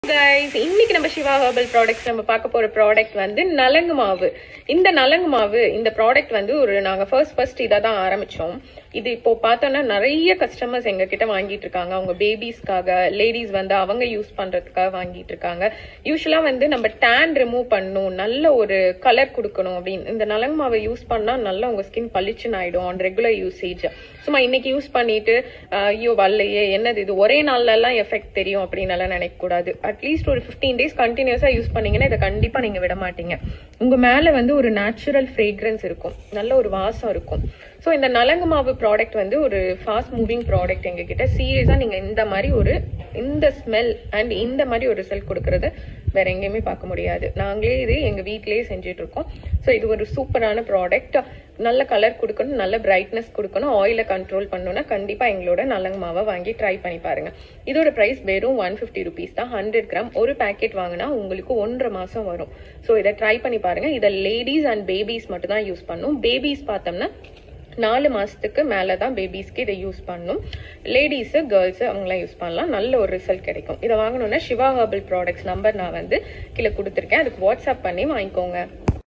guys இன்னைக்கு நம்ம Siva herbal products நம்ம பார்க்க போற ப்ராடக்ட் வந்து நலங்கு மாவு இந்த நலங்கு மாவு இந்த ப்ராடக்ட் வந்து ஒரு நாங்க ஃபர்ஸ்ட் ஃபர்ஸ்ட் இதை தான் ஆரம்பிச்சோம் இது இப்போ பார்த்தோம்னா நிறைய கஸ்டமர்ஸ் எங்க கிட்ட வாங்கிட்டு இருக்காங்க அவங்க பேபிஸ்க்காக லேடிஸ் வந்து அவங்க யூஸ் பண்றதுக்காக வாங்கிட்டு இருக்காங்க யூஸ்வலா வந்து நம்ம டேன் ரிமூவ் பண்ணணும் நல்ல ஒரு கலர் கொடுக்கணும் அப்படின்னு இந்த நலங்கு மாவை யூஸ் பண்ணா நல்லா உங்க ஸ்கின் பளிச்சுன்னு ஆயிடும் ஆன் ரெகுலர் யூசேஜ் சும்மா இன்னைக்கு யூஸ் பண்ணிட்டு ஆஹ், ஐயோ வரலையே என்னது இது ஒரே நாள்ல எல்லாம் எஃபெக்ட் தெரியும் அப்படின்னு எல்லாம் நினைக்க கூடாது அட்லீஸ்ட் ஒரு 15 டேஸ் கண்டினியூஸா யூஸ் பண்ணீங்கன்னா இதை கண்டிப்பா நீங்க விட மாட்டீங்க உங்க மேல வந்து ஒரு நேச்சுரல் ஃப்ரேக்ரன்ஸ் இருக்கும் நல்ல ஒரு வாசம் இருக்கும் ஸோ இந்த நலங்கு மாவு ப்ராடக்ட் வந்து ஒரு ஃபாஸ்ட் மூவிங் ப்ராடக்ட் எங்ககிட்ட சீரியஸா நீங்க இந்த மாதிரி ஒரு இந்த ஸ்மெல் அண்ட் இந்த மாதிரி ஒரு ரிசல்ட் கொடுக்கறது வேற எங்கேயுமே பார்க்க முடியாது நாங்களே இது எங்க வீட்லயே செஞ்சுட்டு இருக்கோம் ஸோ இது ஒரு சூப்பரான ப்ராடக்ட் நல்ல கலர் கொடுக்கணும் நல்ல பிரைட்னஸ் கொடுக்கணும் ஆயிலை கண்ட்ரோல் பண்ணணும்னா கண்டிப்பா எங்களோட நலங்கு மாவை வாங்கி ட்ரை பண்ணி பாருங்க இதோட பிரைஸ் வெறும் ஒன் ஃபிஃப்டி ருபீஸ் தான் ஹண்ட்ரட் கிராம் ஒரு பேக்கெட் வாங்கினா உங்களுக்கு ஒன்றரை மாசம் வரும் ஸோ இதை ட்ரை பண்ணி பாருங்க இதை லேடிஸ் அண்ட் பேபிஸ் மட்டும் தான் யூஸ் பண்ணும் பேபிஸ் பார்த்தோம்னா நாலு மாசத்துக்கு மேல தான் பேபிஸ்க்கு இதை யூஸ் பண்ணும் லேடிஸ் கேர்ள்ஸ் அவங்களாம் யூஸ் பண்ணலாம் நல்ல ஒரு ரிசல்ட் கிடைக்கும் இதை வாங்கணும்னா சிவா ஹர்பல் ப்ராடக்ட்ஸ் நம்பர் நான் வந்து கீழே கொடுத்துருக்கேன் அதுக்கு வாட்ஸ்அப் பண்ணி வாங்கிக்கோங்க